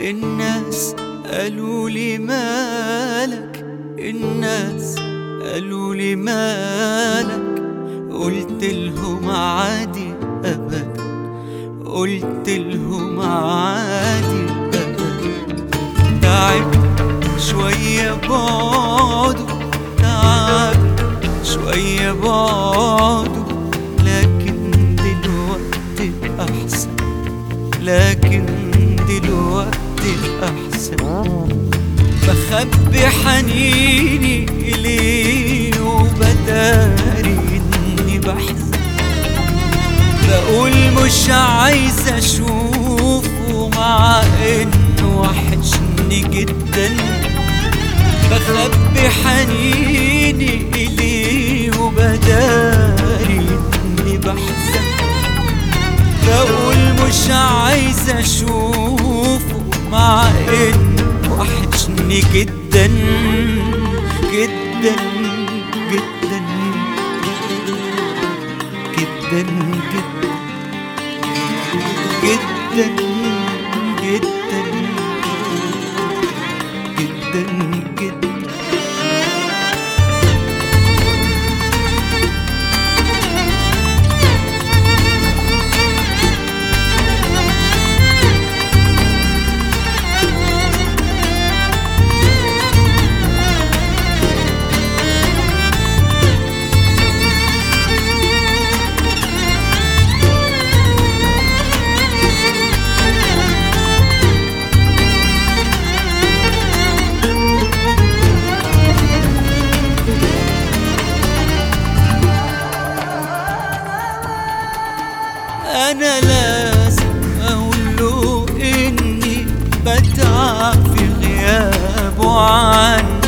الناس قالوا لي مالك الناس قالوا لي مالك قلت لهم عادي ابدا قلت لهم عادي ابدا تعب شوية بعده تعب شوية بعده لكن دلوقتي أحسن لكن دلوقتي أحسن بخبي حنيني إليه وبداري إني بحزن بقول مش عايز أشوفه مع إنه وحشني جدا بخبي حنيني إليه وبداري إني بحزن بقول مش عايز اشوفه مع انه وحشني جدا جدا جدا جدا جدا جدا جدا جدا جدا انا لازم اقول له اني بتعب في غيابه عنه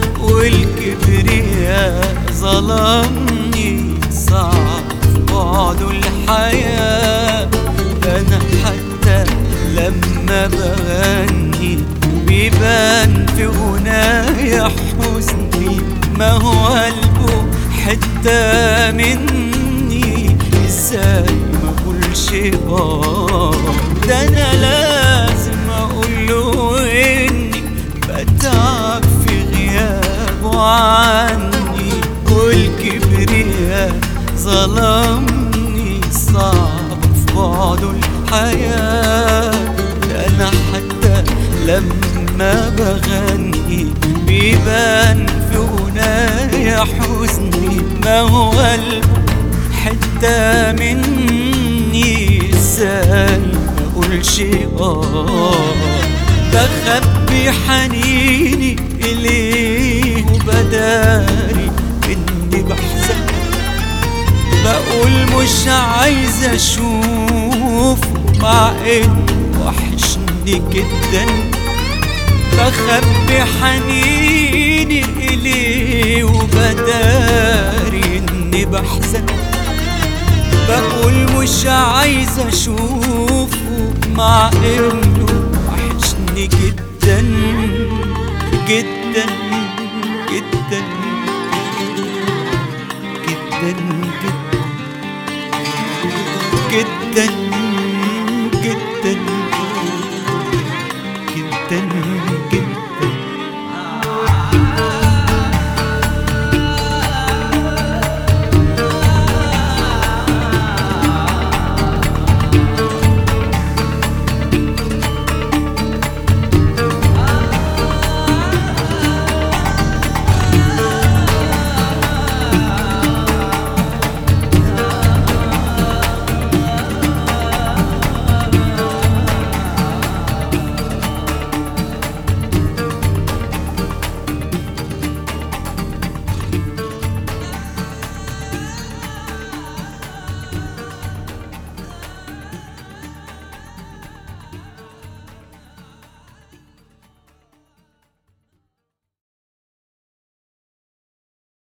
والكبرياء ظلمني صعب في بعده الحياة انا حتى لما بغني بيبان في غنايا حزني ما هو قلبه حتة مني ازاي ما اقولش اه ده انا لازم اقول له اني بتعب في غيابه عني والكبرياء ظلمني صعب في بعده الحياة ده انا حتى لما بغني بيبان في غنايا حزني ما هو قلبه حتة مني ازاي ما اقولش اه بخبي حنيني اليه وبداري اني بحزن بقول مش عايز اشوفه مع انه وحشني جدا بخبي حنيني اليه وبداري اني بحزن بقول مش عايز اشوفه مع انه وحشني جدا جدا جدا جدا جدا جدا جدا